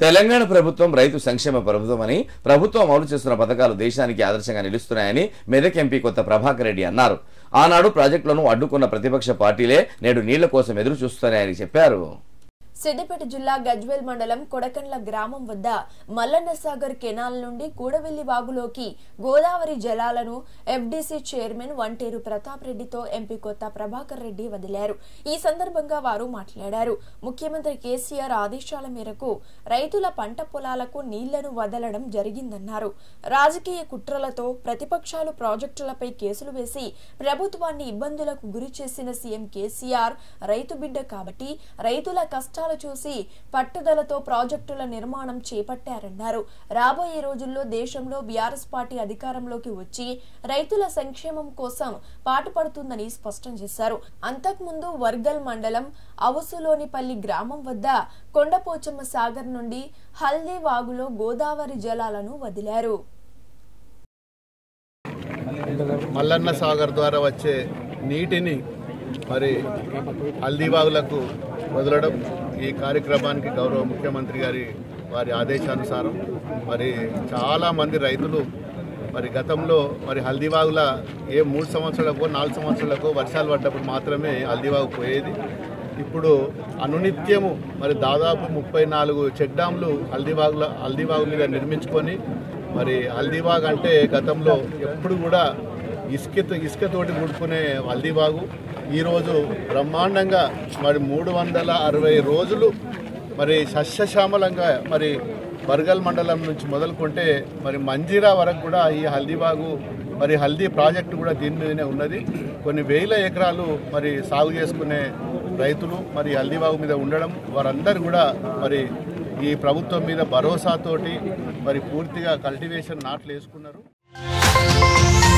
తెలంగాణ ప్రభుత్వం రైతు సంక్షేమ ప్రభుత్వమని ప్రభుత్వం అమలు చేస్తున్న పథకాలు దేశానికి ఆదర్శంగా నిలుస్తున్నాయని మెదక్ ఎంపీ కొత్త ప్రభాకర్ రెడ్డి అన్నారు ఆనాడు ప్రాజెక్టులను అడ్డుకున్న ప్రతిపక్ష పార్టీలే నేడు నీళ్ల కోసం ఎదురు చూస్తున్నాయని చెప్పారు సిద్దిపేట జిల్లా గజ్వేల్ మండలం కొడకండ్ల గ్రామం వద్ద మల్లన్న సాగర్ కెనాల్ నుండి కూడవెల్లి వాగులోకి గోదావరి జలాలను ఎఫ్డీసీ చైర్మన్ వంటేరు ప్రతాప్ రెడ్డితో ఎంపీ కొత్త ప్రభాకర్ రెడ్డి వదిలారు ఈ సందర్భంగా వారు మాట్లాడారు ముఖ్యమంత్రి కేసీఆర్ ఆదేశాల మేరకు రైతుల పంట పొలాలకు నీళ్లను వదలడం జరిగిందన్నారు రాజకీయ కుట్రలతో ప్రతిపక్షాలు ప్రాజెక్టులపై కేసులు వేసి ప్రభుత్వాన్ని ఇబ్బందులకు గురి చేసిన సీఎం కేసీఆర్ రైతు బిడ్డ కాబట్టి రైతుల కష్టాలు చూసి పట్టుదలతో ప్రాజెక్టుల నిర్మాణం చేపట్టారన్నారు రాబోయే రోజుల్లో దేశంలో బీఆర్ఎస్ పార్టీ అధికారంలోకి వచ్చి రైతుల సంక్షేమం కోసం పాటుపడుతుందని స్పష్టం చేశారు అంతకుముందు వర్గల్ మండలం అవుసులోనిపల్లి గ్రామం వద్ద కొండపోచమ్మ సాగర్ నుండి హల్దీ వాగులో గోదావరి జలాలను వదిలారు మల్లన్న సాగర్ ద్వారా వచ్చే నీటిని మరి హల్దీబాగులకు వదలడం ఈ కార్యక్రమానికి గౌరవ ముఖ్యమంత్రి గారి వారి ఆదేశానుసారం మరి చాలామంది రైతులు మరి గతంలో మరి హల్దీబాగుల ఏ మూడు సంవత్సరాలకు నాలుగు సంవత్సరాలకు వర్షాలు పడ్డప్పుడు మాత్రమే హల్దీబాగు పోయేది ఇప్పుడు అనునిత్యము మరి దాదాపు ముప్పై నాలుగు చెక్ డ్యాంలు హల్దీబాగుల హల్దీబాగు మీద నిర్మించుకొని మరి హల్దీబాగ్ అంటే గతంలో ఎప్పుడు కూడా ఇసుక ఇసుకతోటి కూడుకునే హల్దీబాగు ఈరోజు బ్రహ్మాండంగా మరి మూడు వందల అరవై రోజులు మరి సస్యశ్యామలంగా మరి బర్గల్ మండలం నుంచి మొదలుకుంటే మరి మంజీరా వరకు కూడా ఈ హల్దీబాగు మరి హల్దీ ప్రాజెక్టు కూడా దీని మీదనే ఉన్నది కొన్ని వేల ఎకరాలు మరి సాగు చేసుకునే రైతులు మరి హల్దీబాగు మీద ఉండడం వారందరూ కూడా మరి ఈ ప్రభుత్వం మీద భరోసాతోటి మరి పూర్తిగా కల్టివేషన్ నాట్లు వేసుకున్నారు